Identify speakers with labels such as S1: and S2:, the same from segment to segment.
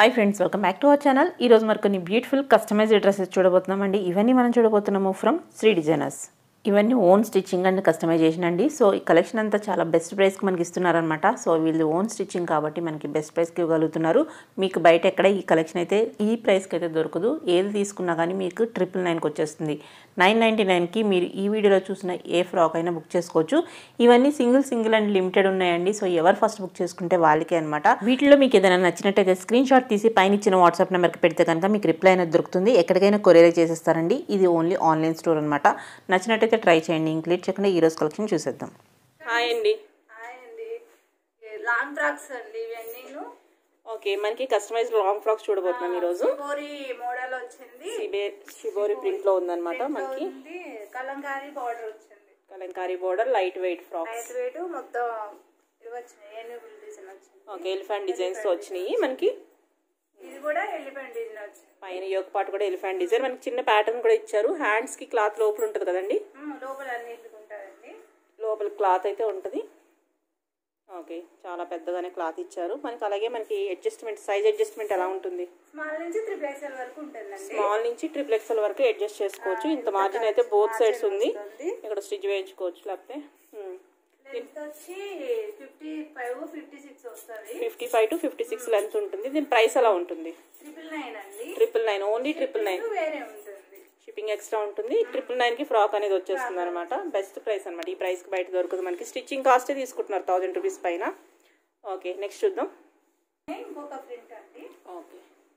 S1: Hi friends welcome back to our channel ఈ రోజు మరి కొన్ని బ్యూటిఫుల్ కస్టమైజ్డ్ డ్రెస్సెస్ చూడబోతున్నామండి ఇవన్నీ మనం చూడబోతున్నాము ఫ్రమ్ శ్రీ డిజైనర్స్ ఇవన్నీ ఓన్ స్టిచ్చింగ్ అండ్ కస్టమైజేషన్ అండి సో ఈ కలెక్షన్ అంతా చాలా బెస్ట్ ప్రైస్కి మనకి ఇస్తున్నారనమాట సో వీళ్ళు ఓన్ స్టిచ్చింగ్ కాబట్టి మనకి బెస్ట్ ప్రైస్కి ఇవ్వగలుగుతున్నారు మీకు బయట ఎక్కడ ఈ కలెక్షన్ అయితే ఈ ప్రైస్కి అయితే దొరకదు ఏది తీసుకున్నా కానీ మీకు ట్రిపుల్ నైన్కి వచ్చేస్తుంది నైన్ నైంటీ నైన్కి మీరు ఈ వీడియోలో చూసిన ఏ ఫ్రాక్ అయినా బుక్ చేసుకోవచ్చు ఇవన్నీ సింగిల్ సింగిల్ అండ్ లిమిటెడ్ ఉన్నాయండి సో ఎవరు ఫస్ట్ బుక్ చేసుకుంటే వాళ్ళకే అనమాట వీటిలో మీకు ఏదైనా నచ్చినట్టయితే స్క్రీన్ షాట్ తీసి పైన ఇచ్చిన వాట్సాప్ నెంబర్కి పెడితే కనుక మీకు రిప్లై అనేది దొరుకుతుంది ఎక్కడికైనా కొరియర్ చేసేస్తారండి ఇది ఓన్లీ ఆన్లైన్ స్టోర్ అనమాట నచ్చినట్టయితే ట్రై చేయండి ఇంక్లీట్ చేయకుండా ఈ రోజు కలెక్షన్ చూసేద్దాం హాయ్ అండి
S2: హాయ్ అండి లాంగ్ ఫ్రాక్స్ అండి ఇవన్నీను
S1: ఓకే మనకి కస్టమైజ్ లాంగ్ ఫ్రాక్స్ చూడబోతున్నాం ఈరోజు
S2: కోరి మోడల్ వచ్చింది
S1: షిబే షిబోరి ప్రింట్లో ఉందన్నమాట మనకి
S2: ఉంది కలంకారీ బార్డర్ వచ్చింది
S1: Kalamkari border light weight frocks
S2: light weight మొత్తం ఇవి వచ్చినాయి ఎన్యూబుల్ డిజైన్ వచ్చింది
S1: ఓకే ఎలిఫెంట్ డిజైన్స్ వచ్చినాయి మనకి
S2: ఇది కూడా ఎలిఫెంట్ డిజైన్ వచ్చింది
S1: పైన యోగ పాటు కూడా ఎలిఫెంట్ డిజైన్ మనకి చిన్న ప్యాటర్న్ కూడా ఇచ్చారు హ్యాండ్స్ కి క్లాత్ లోపల ఉంటుంది కదండి
S2: మ్మ్, లోపల అన్నిటికి ఉంటుందండి
S1: లోపల క్లాత్ అయితే ఉంటుంది ఓకే చాలా పెద్దగానే క్లాత్ ఇచ్చారు మనకి అలాగే మనకి అడ్జస్ట్మెంట్ సైజ్ అడ్జస్ట్మెంట్ ఎలా ఉంటుంది
S2: స్మాల్ నుంచి త్రిపుల్ ఎక్స్ఎల్ వరకు ఉంటుందండి
S1: స్మాల్ నుంచి ట్రిపుల్ ఎక్స్ఎల్ వరకు అడ్జస్ట్ చేసుకోవచ్చు ఇంత మార్జిన్ అయితే బోత్ సైడ్స్ ఉంది ఇక్కడ స్టిచ్ వేయించుకోవచ్చు లేకపోతే
S2: లెంత్ వచ్చి ఫిఫ్టీ ఫైవ్ ఫిఫ్టీ సిక్స్ వస్తుంది
S1: fifty five to fifty six length ఉంటుంది దీని ప్రైస్ ఎలా ఉంటుంది
S2: ట్రిపుల్ నైన్ అండి
S1: triple nine only triple nine
S2: ఇది వేరే ఉంటుంది
S1: షిప్పింగ్ ఎక్స్ట్రా ఉంటుంది ట్రిపుల్ నైన్ కి ఫ్రాక్ అనేది వచ్చేస్తుంది అనమాట బెస్ట్ ప్రైస్ అనమాట ఈ ప్రైస్ కి బయట దొరకదు మనకి స్టిచ్చింగ్ కాస్టే తీసుకుంటున్నారు థౌజండ్ రూపీస్ పైన ఓకే నెక్స్ట్ చూద్దాం
S2: ఇంకొక ప్రింట్ అండి
S1: ఓకే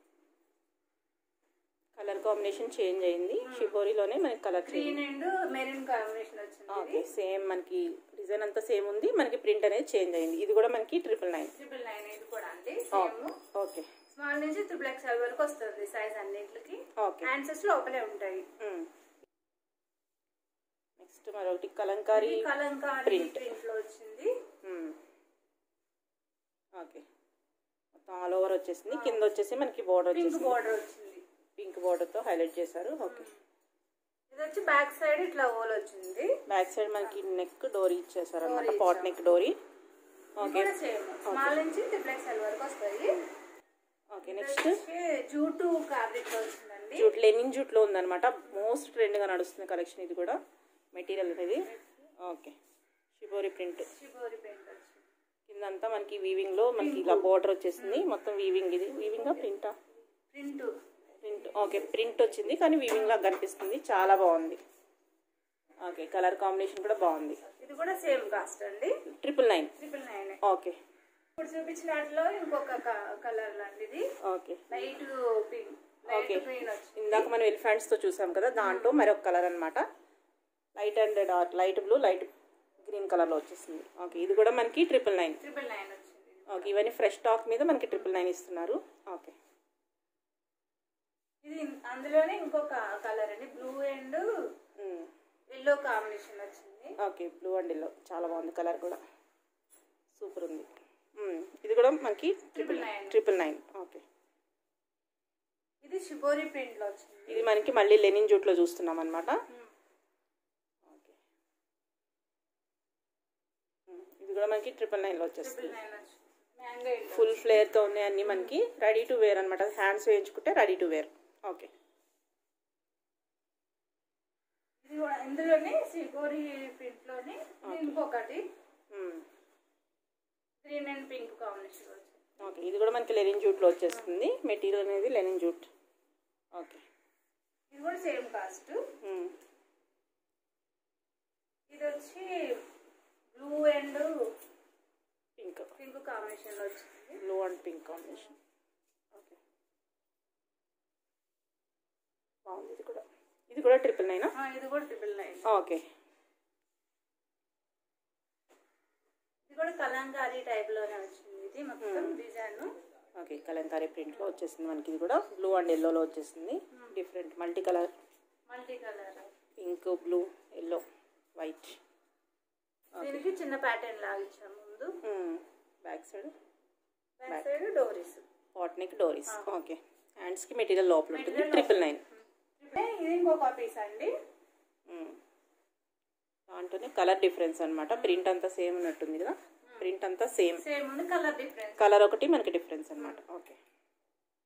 S1: కలర్ కాంబినేషన్ చేంజ్ అయింది షిబోరిలోనే మనకి colour change
S2: green and maroon combination వచ్చింది
S1: ఓకే సేమ్ మనకి డిజైన్ అంతా సేమ్ ఉంది మనకి ప్రింట్ అనేది చేంజ్ అయింది ఇది కూడా మనకి ట్రిపుల్ నైన్
S2: ట్రిపుల్ నైన్ ఇది కూడా అండి సేమ్
S1: ఓకే
S2: స్మాల్ నుంచి త్రిపుల్ ఎక్స్ఎల్ వరకు వస్తుంది సైజ్ అన్నింటికి
S1: ఓకే
S2: హ్యాండ్సెస్ లోపలే ఉంటాయి
S1: నెక్స్ట్ మరొకటి కలంకారీ
S2: ఇది కలంకారీ
S1: Print.
S2: ప్రింట్ లో వచ్చింది
S1: ఓకే మొత్తం ఆల్ ఓవర్ వచ్చేసింది కింద వచ్చేసి మనకి బోర్డర్
S2: పింక్
S1: వచ్చేసింది
S2: బోర్డర్ వచ్చింది
S1: పింక్ బోర్డర్తో హైలైట్ చేశారు ఓకే
S2: ఇది వచ్చి బ్యాక్ సైడ్ ఇట్లా ఓల్ వచ్చింది
S1: బ్యాక్ సైడ్ మనకి నెక్ డోరీ ఇచ్చేసారు అనమాట పాట్ నెక్ డోరీ
S2: ఇది
S1: ఓకే
S2: కూడా సేమ్ స్మాల్ నుంచి త్రిపుల్ ఎక్స్ఎల్ వరకు వస్తుంది
S1: ఓకే నెక్స్ట్
S2: జూటు ఫ్యాబ్రిక్ లో వచ్చిందండి
S1: జూట్ లెనిన్ జూట్లో ఉందన్నమాట మోస్ట్ ట్రెండ్గా నడుస్తుంది కలెక్షన్ ఇది కూడా మెటీరియల్ అనేది okay shibori print
S2: shibori print వచ్చింది
S1: కిందంతా మనకి వీవింగ్ లో మనకి ఇలా బోర్డర్ వచ్చేసింది మొత్తం వీవింగ్ ఇది వీవింగ్ ప్రింటా
S2: ప్రింట్
S1: ప్రింట్ ఓకే ప్రింట్ వచ్చింది కానీ వీవింగ్ లాగా కనిపిస్తుంది చాలా బాగుంది ఓకే కలర్ కాంబినేషన్ కూడా బాగుంది
S2: ఇది కూడా సేమ్ కాస్ట్ అండి
S1: triple nine
S2: triple nine
S1: okay
S2: ఇప్పుడు చూపించిన వాటిలో ఇంకొక కలర్ లాంటిది
S1: okay
S2: light pink
S1: okay
S2: light green వచ్చింది
S1: ఇందాక మనం ఎలిఫెంట్స్ తో చూసాం కదా దాంట్లో మరొక కలర్ అన్నమాట light and dark light blue light green colour లో వచ్చేసింది ఓకే ఇది కూడా మనకి ట్రిపుల్ నైన్
S2: ట్రిపుల్ నైన్ వచ్చింది
S1: ఓకే ఇవన్నీ ఫ్రెష్ స్టాక్ మీద మనకి ట్రిపుల్ నైన్ ఇస్తున్నారు ఓకే
S2: ఇది అందులోనే ఇంకొక కలర్ అండి బ్లూ అండ్ ఎల్లో కాంబినేషన్ వచ్చింది
S1: ఓకే బ్లూ అండ్ ఎల్లో చాలా బాగుంది కలర్ కూడా సూపర్ ఉంది మ్మ్. ఇది కూడా మనకి triple
S2: nine.
S1: Triple nine okay
S2: ఇది షిబోరి ప్రింట్ లో వచ్చింది
S1: ఇది మనకి మళ్ళీ లెనిన్ జూట్లో చూస్తున్నాం అనమాట ఓకే మ్మ్. ఇది కూడా మనకి ట్రిపుల్ నైన్లో వచ్చేస్తుంది
S2: ట్రిపుల్ నైన్ వచ్చింది మ్యాంగో ఎల్లో
S1: ఫుల్ ఫ్లేర్తో ఉన్నాయి అన్ని మనకి రెడీ టు వేర్ అనమాట హ్యాండ్స్ వేయించుకుంటే రెడీ టు వేర్ ఓకే
S2: ఇది కూడా ఇందులోనే షిబోరి ప్రింట్ లోనే ఇది ఇంకొకటి
S1: మ్మ్.
S2: గ్రీన్ అండ్ పింక్ కాంబినేషన్ వచ్చింది
S1: ఓకే ఇది కూడా మనకి లెనిన్ జూట్లో వచ్చేస్తుంది మెటీరియల్ అనేది లెనిన్ జూట్ ఓకే
S2: ఇది కూడా సేమ్ కాస్ట్
S1: మ్మ్.
S2: ఇది వచ్చి blue and
S1: pink
S2: pink combination లో వచ్చింది
S1: blue and pink combination okay బాగుంది ఇది కూడా ఇది కూడా ట్రిపుల్ నైనా
S2: ఆ, ఇది కూడా ట్రిపుల్ నైన్
S1: ఓకే
S2: ఇది కూడా కలంకారీ టైప్ లోనే వచ్చింది ఇది మొత్తం డిజైన్
S1: ఓకే కలంకారీ ప్రింట్లో వచ్చేసింది మనకి ఇది కూడా బ్లూ అండ్ ఎల్లోలో వచ్చేసింది different multi colour
S2: multi colour
S1: pink blue yellow white
S2: దీనికి చిన్న ప్యాటర్న్ లాగా ఇచ్చాము ముందు
S1: బ్యాక్ సైడ్
S2: బ్యాక్ సైడ్ డోరీస్
S1: పాట్ నెక్ డోరీస్ ఓకే హ్యాండ్స్కి మెటీరియల్ లోపల ఉంటుంది ట్రిపుల్ నైన్
S2: ఇది ఇంకొక పీస్ అండి
S1: దాంట్లోనే కలర్ డిఫరెన్స్ అనమాట ప్రింట్ అంతా సేమ్ ఉన్నట్టుంది కదా ప్రింట్ అంతా సేమ్
S2: సేమ్ ఉంది కలర్ డిఫరెన్స్
S1: కలర్ ఒకటి మనకి డిఫరెన్స్ అనమాట ఓకే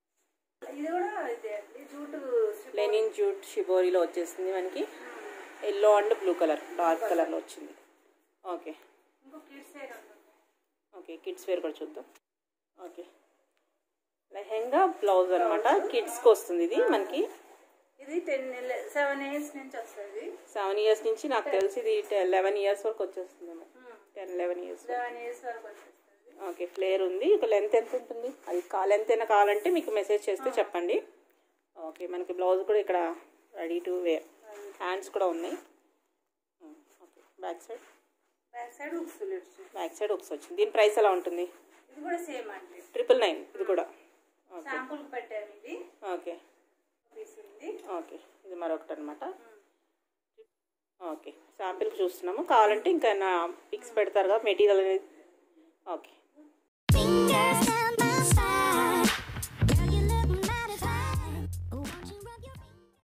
S2: జూట్
S1: లెనిన్ జూట్ షిబోరిలో వచ్చేసింది మనకి yellow and blue colour dark కలర్లో వచ్చింది ఓకే
S2: ఇంకో కిడ్స్ వేర్ ఉంటుంది
S1: ఓకే కిడ్స్ వేర్ కూడా చూద్దాం ఓకే లెహెంగా బ్లౌజ్ అనమాట కిడ్స్కి వస్తుంది ఇది మనకి
S2: ఇది టెన్ సెవెన్ ఇయర్స్ నుంచి వస్తుంది
S1: సెవెన్ ఇయర్స్ నుంచి నాకు తెలిసి ఇది లెవెన్ ఇయర్స్ వరకు వచ్చేస్తుందేమో ten eleven years
S2: seven years వరకు వచ్చేస్తుంది
S1: ఓకే ఫ్లేర్ ఉంది ఇక లెంత్ ఎంత ఉంటుంది అది కా లెంత్ అయినా కావాలంటే మీకు మెసేజ్ చేస్తే చెప్పండి ఓకే మనకి బ్లౌజ్ కూడా ఇక్కడ రెడీ టు వేర్ హ్యాండ్స్ కూడా ఉన్నాయి okay back side
S2: back side ఉక్సులు వచ్చింది
S1: బ్యాక్ సైడ్ ఒకసారి వచ్చింది దీని ప్రైస్ ఎలా ఉంటుంది
S2: ఇది కూడా సేమ్ అండి
S1: ట్రిపుల్ నైన్ ఇది కూడా ఓకే
S2: శాంపుల్ పెట్టాము ఇది
S1: ఓకే
S2: పీస్ ఉంది
S1: ఓకే ఇది మరొకటి అనమాట ఓకే శాంపిల్కి చూస్తున్నాము కావాలంటే ఇంకా నా పిక్స్ పెడతారుగా మెటీరియల్ అనేది ఓకే
S3: Fingers